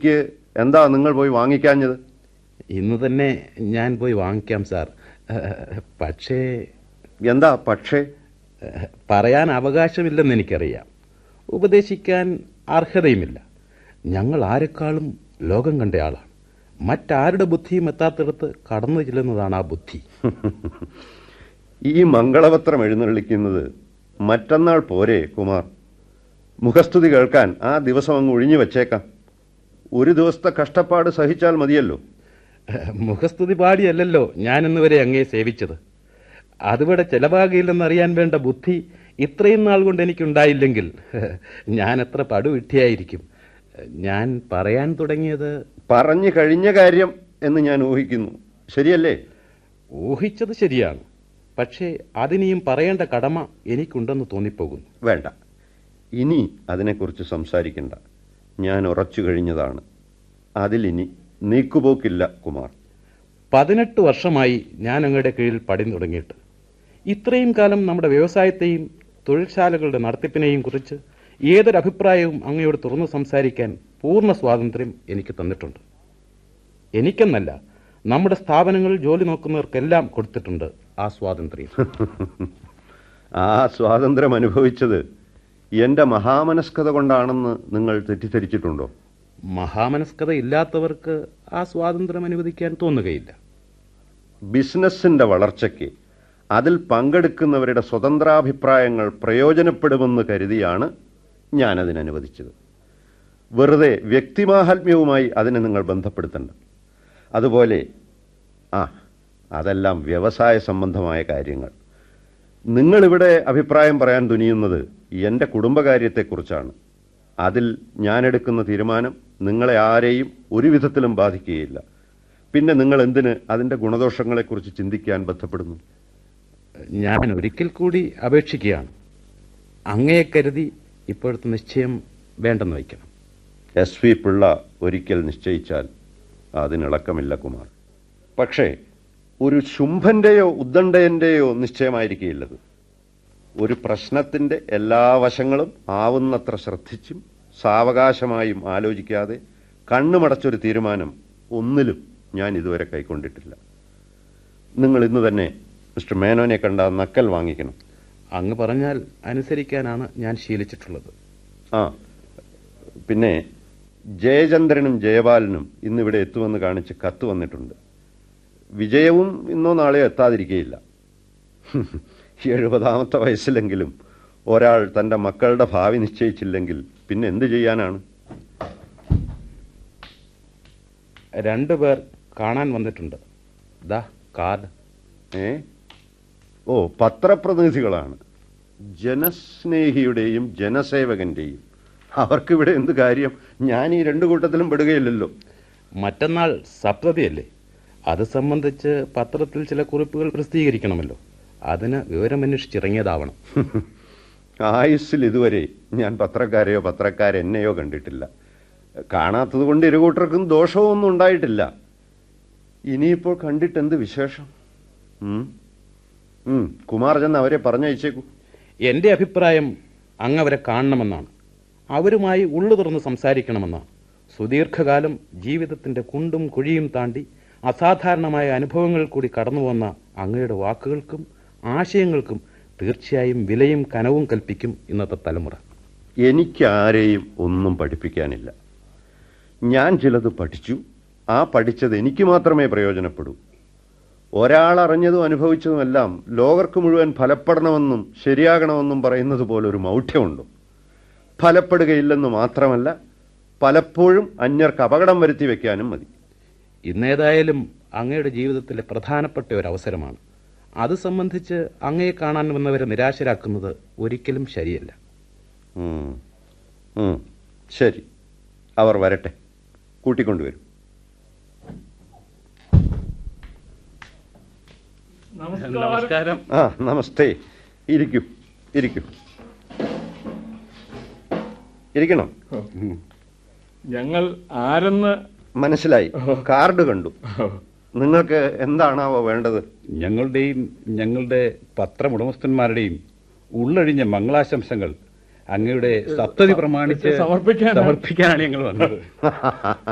സ്ഥിതിക്ക് എന്താ നിങ്ങൾ പോയി വാങ്ങിക്കാഞ്ഞത് ഇന്ന് തന്നെ ഞാൻ പോയി വാങ്ങിക്കാം സാർ ഏഹ്, പക്ഷേ എന്താ പക്ഷേ ഏഹ്, പറയാൻ അവകാശമില്ലെന്ന് എനിക്കറിയാം ഉപദേശിക്കാൻ അർഹതയുമില്ല ഞങ്ങൾ ആരെക്കാളും ലോകം കണ്ട ആളാണ് മറ്റാരുടെ ബുദ്ധിയും എത്താത്തിടത്ത് കടന്നു ചെല്ലുന്നതാണ് ആ ബുദ്ധി ഈ മംഗളപത്രം എഴുന്നള്ളിക്കുന്നത് മറ്റന്നാൾ പോരെ കുമാർ മുഖസ്തുതി കേൾക്കാൻ ആ ദിവസം അങ്ങ് ഒഴിഞ്ഞു വച്ചേക്കാം ഒരു ദിവസത്തെ കഷ്ടപ്പാട് സഹിച്ചാൽ മതിയല്ലോ ഏഹ്, മുഖസ്തുതി പാടിയല്ലല്ലോ ഞാൻ ഇന്നുവരെ അങ്ങേ സേവിച്ചത് അതിവിടെ ചെലവാകില്ലെന്നറിയാൻ വേണ്ട ബുദ്ധി ഇത്രയും നാൾ കൊണ്ട് എനിക്കുണ്ടായില്ലെങ്കിൽ ഏഹ്, ഞാൻ എത്ര പടുവിട്ടിയായിരിക്കും ഏഹ്, ഞാൻ പറയാൻ തുടങ്ങിയത് പറഞ്ഞു കഴിഞ്ഞ കാര്യം എന്ന് ഞാൻ ഊഹിക്കുന്നു ശരിയല്ലേ ഊഹിച്ചത് ശരിയാണ് പക്ഷേ അതിനിയും പറയേണ്ട കടമ എനിക്കുണ്ടെന്ന് തോന്നിപ്പോകുന്നു വേണ്ട ഇനി അതിനെക്കുറിച്ച് സംസാരിക്കണ്ട ഞാൻ ഉറച്ചു കഴിഞ്ഞതാണ് അതിലിനി നീക്കുപോക്കില്ല കുമാർ പതിനെട്ട് വർഷമായി ഞാൻ അങ്ങയുടെ കീഴിൽ പടി തുടങ്ങിയിട്ട് ഇത്രയും കാലം നമ്മുടെ വ്യവസായത്തെയും തൊഴിൽശാലകളുടെ നടത്തിപ്പിനെയും കുറിച്ച് ഏതൊരു അഭിപ്രായവും അങ്ങയോട് തുറന്നു സംസാരിക്കാൻ പൂർണ്ണ സ്വാതന്ത്ര്യം എനിക്ക് തന്നിട്ടുണ്ട് എനിക്കെന്നല്ല നമ്മുടെ സ്ഥാപനങ്ങളിൽ ജോലി നോക്കുന്നവർക്കെല്ലാം കൊടുത്തിട്ടുണ്ട് ആ സ്വാതന്ത്ര്യം ആ സ്വാതന്ത്ര്യം അനുഭവിച്ചത് എൻ്റെ മഹാമനസ്കത കൊണ്ടാണെന്ന് നിങ്ങൾ തെറ്റിദ്ധരിച്ചിട്ടുണ്ടോ മഹാമനസ്കത ഇല്ലാത്തവർക്ക് ആ സ്വാതന്ത്ര്യം അനുവദിക്കാൻ തോന്നുകയില്ല ബിസിനസ്സിൻ്റെ വളർച്ചയ്ക്ക് അതിൽ പങ്കെടുക്കുന്നവരുടെ സ്വതന്ത്രാഭിപ്രായങ്ങൾ പ്രയോജനപ്പെടുമെന്ന് കരുതിയാണ് ഞാനതിന് അനുവദിച്ചത് വെറുതെ വ്യക്തിമാഹാത്മ്യവുമായി അതിനെ നിങ്ങൾ ബന്ധപ്പെടുത്തണ്ട അതുപോലെ ആ അതെല്ലാം വ്യവസായ സംബന്ധമായ കാര്യങ്ങൾ നിങ്ങളിവിടെ അഭിപ്രായം പറയാൻ തുനിയുന്നത് എൻ്റെ കുടുംബകാര്യത്തെക്കുറിച്ചാണ് അതിൽ ഞാനെടുക്കുന്ന തീരുമാനം നിങ്ങളെ ആരെയും ഒരു വിധത്തിലും ബാധിക്കുകയില്ല പിന്നെ നിങ്ങൾ എന്തിന് അതിൻ്റെ ഗുണദോഷങ്ങളെക്കുറിച്ച് ചിന്തിക്കാൻ ബന്ധപ്പെടുന്നു ഞാൻ ഒരിക്കൽ കൂടി അപേക്ഷിക്കുകയാണ് അങ്ങയെ കരുതി ഇപ്പോഴത്തെ നിശ്ചയം വേണ്ടെന്ന് വയ്ക്കണം എസ് വി പിള്ള ഒരിക്കൽ നിശ്ചയിച്ചാൽ അതിനിളക്കമില്ല കുമാർ പക്ഷേ ഒരു ശുംഭൻ്റെയോ ഉദ്ദണ്ഡയൻ്റെയോ നിശ്ചയമായിരിക്കില്ലത് ഒരു പ്രശ്നത്തിൻ്റെ എല്ലാ വശങ്ങളും ആവുന്നത്ര ശ്രദ്ധിച്ചും സാവകാശമായും ആലോചിക്കാതെ കണ്ണുമടച്ചൊരു തീരുമാനം ഒന്നിലും ഞാൻ ഇതുവരെ കൈക്കൊണ്ടിട്ടില്ല നിങ്ങൾ ഇന്ന് തന്നെ മിസ്റ്റർ മേനോനെ കണ്ട ആ നക്കൽ വാങ്ങിക്കണം അങ്ങ് പറഞ്ഞാൽ അനുസരിക്കാനാണ് ഞാൻ ശീലിച്ചിട്ടുള്ളത് ആ പിന്നെ ജയചന്ദ്രനും ജയപാലനും ഇന്നിവിടെ എത്തുമെന്ന് കാണിച്ച് കത്ത് വന്നിട്ടുണ്ട് വിജയവും ഇന്നോ നാളെയോ എത്താതിരിക്കുകയില്ല എഴുപതാമത്തെ വയസ്സിലെങ്കിലും ഒരാൾ തൻ്റെ മക്കളുടെ ഭാവി നിശ്ചയിച്ചില്ലെങ്കിൽ പിന്നെ എന്ത് ചെയ്യാനാണ് രണ്ടുപേർ കാണാൻ വന്നിട്ടുണ്ട് ദാ കാർഡ് ഏ ഓ പത്രപ്രതിനിധികളാണ് ജനസ്നേഹിയുടെയും ജനസേവകന്റെയും അവർക്കിവിടെ എന്ത് കാര്യം ഞാൻ ഈ രണ്ടു കൂട്ടത്തിലും പെടുകയില്ലല്ലോ മറ്റന്നാൾ സപ്തതിയല്ലേ അത് സംബന്ധിച്ച് പത്രത്തിൽ ചില കുറിപ്പുകൾ പ്രസിദ്ധീകരിക്കണമല്ലോ അതിന് വിവരമന്വേഷിച്ചിറങ്ങിയതാവണം ആയുസ്സിൽ ഇതുവരെ ഞാൻ പത്രക്കാരെയോ പത്രക്കാരെന്നെയോ കണ്ടിട്ടില്ല കാണാത്തത് കൊണ്ട് ഇരുകൂട്ടർക്കും ദോഷമൊന്നും ഉണ്ടായിട്ടില്ല ഇനിയിപ്പോൾ കണ്ടിട്ട് എന്ത് വിശേഷം ഉം? ഉം, കുമാർ ചെന്ന് അവരെ പറഞ്ഞയച്ചേക്കൂ എൻ്റെ അഭിപ്രായം അങ്ങ് അവരെ കാണണമെന്നാണ് അവരുമായി ഉള്ളു തുറന്ന് സംസാരിക്കണമെന്നാണ് സുദീർഘകാലം ജീവിതത്തിൻ്റെ കുണ്ടും കുഴിയും താണ്ടി അസാധാരണമായ അനുഭവങ്ങൾ കൂടി കടന്നു വന്ന അങ്ങയുടെ വാക്കുകൾക്കും ആശയങ്ങൾക്കും തീർച്ചയായും വിലയും കനവും കൽപ്പിക്കും ഇന്നത്തെ തലമുറ എനിക്ക് ആരെയും ഒന്നും പഠിപ്പിക്കാനില്ല ഞാൻ ചിലത് പഠിച്ചു ആ പഠിച്ചത് എനിക്ക് മാത്രമേ പ്രയോജനപ്പെടൂ ഒരാൾ അറിഞ്ഞതും അനുഭവിച്ചതുമെല്ലാം ലോകർക്ക് മുഴുവൻ ഫലപ്പെടണമെന്നും ശരിയാകണമെന്നും പറയുന്നത് പോലെ ഒരു മൗഢ്യമുണ്ടോ ഫലപ്പെടുകയില്ലെന്ന് മാത്രമല്ല പലപ്പോഴും അന്യർക്ക് അപകടം വരുത്തി വെക്കാനും മതി ഇന്നേതായാലും അങ്ങയുടെ ജീവിതത്തിലെ പ്രധാനപ്പെട്ട ഒരു അവസരമാണ് അത് സംബന്ധിച്ച് അങ്ങയെ കാണാൻ വന്നവരെ നിരാശരാക്കുന്നത് ഒരിക്കലും ശരിയല്ല ഉം. ഉം. ശരി അവർ വരട്ടെ കൂട്ടിക്കൊണ്ടുവരും നമസ്കാരം ആ നമസ്തേ ഇരിക്കൂ ഇരിക്കൂ ഇരിക്കണം ഞങ്ങൾ ആരെന്ന് മനസ്സിലായി കാർഡ് കണ്ടു നിങ്ങൾക്ക് എന്താണാവോ വേണ്ടത് ഞങ്ങളുടെയും ഞങ്ങളുടെ പത്രമുടമസ്ഥന്മാരുടെയും ഉള്ളഴിഞ്ഞ മംഗളാശംസകൾ അങ്ങയുടെ സപ്തതി പ്രമാണിച്ച് സമർപ്പിക്കാനാ? സമർപ്പിക്കാനാണ് ഞങ്ങൾ വന്നത്